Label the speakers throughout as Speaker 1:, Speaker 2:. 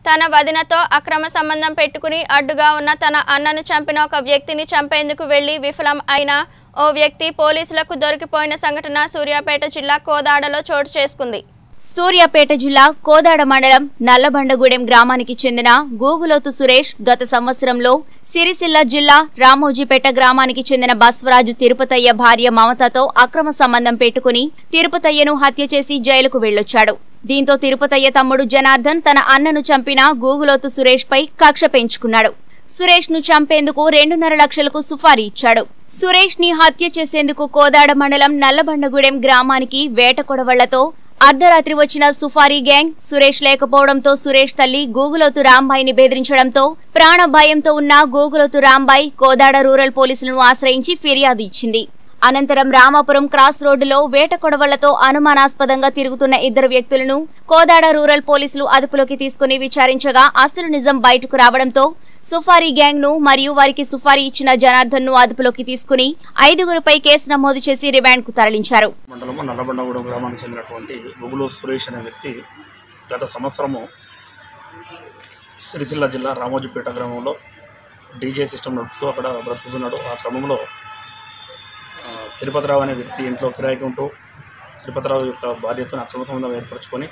Speaker 1: తన వదినతో అక్రమ సంబంధం పెట్టుకుని అడ్డుగా ఉన్న తన అన్నను చంపిన ఒక వ్యక్తిని చంపేందుకు వెళ్లి విఫలం అయిన ఓ వ్యక్తి పోలీసులకు దొరికిపోయిన సంఘటన సూర్యాపేట జిల్లా కోదాడలో చోటు చేసుకుంది
Speaker 2: సూర్యాపేట జిల్లా కోదాడ మండలం నల్లబండగూడెం గ్రామానికి చెందిన గూగులోతు సురేష్ గత సంవత్సరంలో సిరిసిల్ల జిల్లా రామోజీపేట గ్రామానికి చెందిన బస్వరాజు తిరుపతయ్య భార్య మమతతో అక్రమ సంబంధం పెట్టుకుని తిరుపతయ్యను హత్య చేసి జైలుకు వెళ్లొచ్చాడు దీంతో తిరుపతయ్య తమ్ముడు జనార్దన్ తన అన్నను చంపిన గూగులోతు సురేష్ పై కక్ష పెంచుకున్నాడు సురేష్ ను చంపేందుకు రెండున్నర లక్షలకు సుఫారీ ఇచ్చాడు సురేష్ ని హత్య చేసేందుకు కోదాడ మండలం నల్లబండగూడెం గ్రామానికి వేట కొడవళ్లతో అర్ధరాత్రి వచ్చిన సుఫారీ గ్యాంగ్ సురేష్ లేకపోవడంతో సురేష్ తల్లి గూగులోతు రాంబాయిని బెదిరించడంతో ప్రాణ భయంతో ఉన్న గూగులోతు రాంబాయి కోదాడ రూరల్ పోలీసులను ఆశ్రయించి ఫిర్యాదు ఇచ్చింది అనంతరం రామాపురం క్రాస్ రోడ్డులో వేట కొడవళ్లతో అనుమానాస్పదంగా తిరుగుతున్న ఇద్దరు వ్యక్తులను కోదాడ రూరల్ పోలీసులు అదుపులోకి తీసుకుని విచారించగా అసలు నిజం బయటకు రావడంతో సుఫారీ గ్యాంగ్ ను మరియు వారికి సుఫారీ ఇచ్చిన జనార్దన్ ను అదుపులోకి తీసుకుని ఐదుగురుపై కేసు నమోదు చేసి రిమాండ్ కు తరలించారు
Speaker 3: మండలము నల్లబండగూడెం గ్రామానికి చెందినటువంటి బొగులు సురేష్ అనే వ్యక్తి గత సంవత్సరము సిరిసిల్ల జిల్లా రామోజీపేట గ్రామంలో డీజే సిస్టమ్ నడుపుతూ అక్కడ బ్రతుకుతున్నాడు ఆ క్రమంలో ఆ, తిరుపతిరావు అనే వ్యక్తి ఇంట్లో కిరాయికి ఉంటూ తిరుపతిరావు యొక్క భార్యతో అక్రమ సంబంధం ఏర్పరచుకొని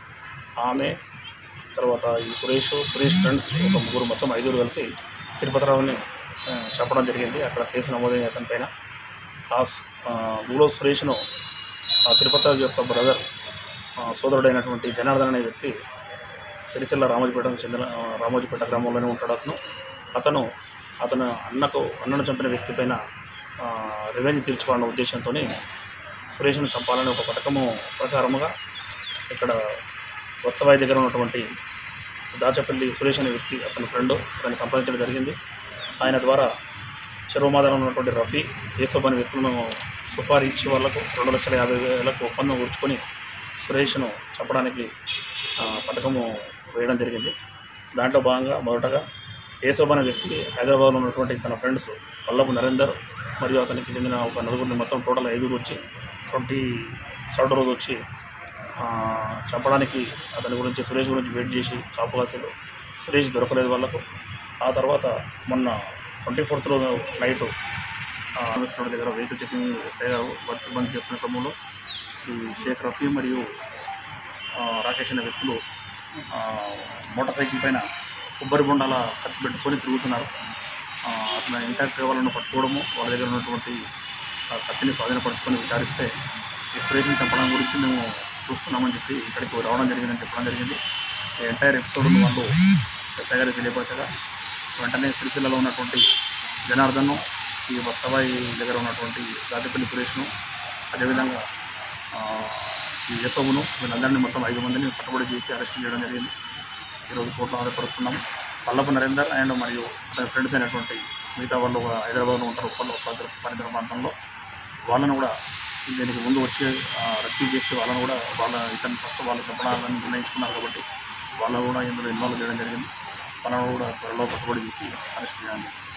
Speaker 3: ఆమె తర్వాత ఈ సురేష్ సురేష్ ఫ్రెండ్స్ ఒక ముగ్గురు మొత్తం ఐదుగురు కలిసి తిరుపతిరావుని ఆ, చంపడం జరిగింది అక్కడ కేసు నమోదైన అతని పైన ఆ స్- ఆ, ఊళ్ళో సురేష్ను ఆ తిరుపతి యొక్క బ్రదర్ ఆ, సోదరుడైనటువంటి జనార్దన్ అనే వ్యక్తి సిరిసిల్ల రామోజీపేటకు చెందిన ఆ, రామోజీపేట గ్రామంలోనే ఉంటాడు అతను అతను అతను అన్నకు అన్నను చంపిన వ్యక్తి పైన రివెంజ్ తీర్చుకోవాలన్న ఉద్దేశంతో సురేష్ను చంపాలనే ఒక పథకము ప్రకారముగా ఇక్కడ వత్సవాయి దగ్గర ఉన్నటువంటి దాచపల్లి సురేష్ అనే వ్యక్తి అతని ఫ్రెండ్ అతన్ని సంపాదించడం జరిగింది ఆయన ద్వారా చెరువుమాదలో ఉన్నటువంటి రఫీ యేసోబ్ అనే వ్యక్తులను సుపారీ ఇచ్చి వాళ్లకు రెండు లక్షల యాభై వేలకు ఒప్పందం కూర్చుకొని సురేష్ను చంపడానికి ఆ, పథకము వేయడం జరిగింది దాంట్లో భాగంగా మొదటగా యేసోబ్ అనే వ్యక్తి హైదరాబాద్లో ఉన్నటువంటి తన ఫ్రెండ్స్ పల్లపు నరేందర్ మరియు అతనికి చెందిన ఒక నలుగురిని మొత్తం టోటల్ ఐదుగురు వచ్చి ట్వంటీ థర్డ్ రోజు వచ్చి ఆ, చంపడానికి అతని గురించి సురేష్ గురించి వెయిట్ చేసి కాపు కాసేలు సురేష్ దొరకలేదు వాళ్ళకు ఆ తర్వాత మొన్న ట్వంటీ ఫోర్త్ రోజు నైట్ అమిత్ రోడ్ దగ్గర వెహికల్ చెకింగ్ ఎస్ఐ గారు వర్క్ బంద్ చేస్తున్న క్రమంలో ఈ షేక్ రఫీ మరియు ఆ, రాకేష్ అనే వ్యక్తులు ఆ, మోటార్ సైకిల్ పైన కొబ్బరి బొండాల ఖర్చు పెట్టుకొని తిరుగుతున్నారు ఆ, అతను ఇంటాక్ట్ వాళ్ళను పట్టుకోవడము వాళ్ళ దగ్గర ఉన్నటువంటి ఆ, కత్తిని స్వాధీనపరచుకొని విచారిస్తే ఈ సురేష్ని చంపడం గురించి మేము చూస్తున్నామని చెప్పి ఇక్కడికి రావడం జరిగిందని చెప్పడం జరిగింది ఈ ఎంటైర్ ఎపిసోడ్ను వాళ్ళు ఎస్ఐ గారికి తెలియపరచగా వెంటనే సిరిసిల్లలో ఉన్నటువంటి జనార్దన్ను ఈ వత్సవాయి దగ్గర ఉన్నటువంటి రాజపల్లి సురేష్ను అదేవిధంగా ఆ, ఈ యశోబును వీళ్ళందరినీ మొత్తం ఐదు మందిని పట్టుబడి చేసి అరెస్ట్ చేయడం జరిగింది ఈరోజు కోర్టులో ఆధారపరుస్తున్నాం పల్లపు నరేందర్ అండ్ మరియు అతని ఫ్రెండ్స్ అయినటువంటి మిగతా వాళ్ళు కూడా హైదరాబాద్లో ఉంటారు ఉప్పల్లో పరిసర పరిసర ప్రాంతంలో వాళ్ళను కూడా దీనికి ముందు వచ్చి రెస్క్యూ చేసి వాళ్ళను కూడా వాళ్ళ ఇతను ఫస్ట్ వాళ్ళు చెప్పడాలని నిర్ణయించుకున్నారు కాబట్టి వాళ్ళను కూడా ఇందులో ఇన్వాల్వ్ చేయడం జరిగింది వాళ్ళను కూడా త్వరలో పట్టుబడి చేసి అరెస్ట్ చేయాలి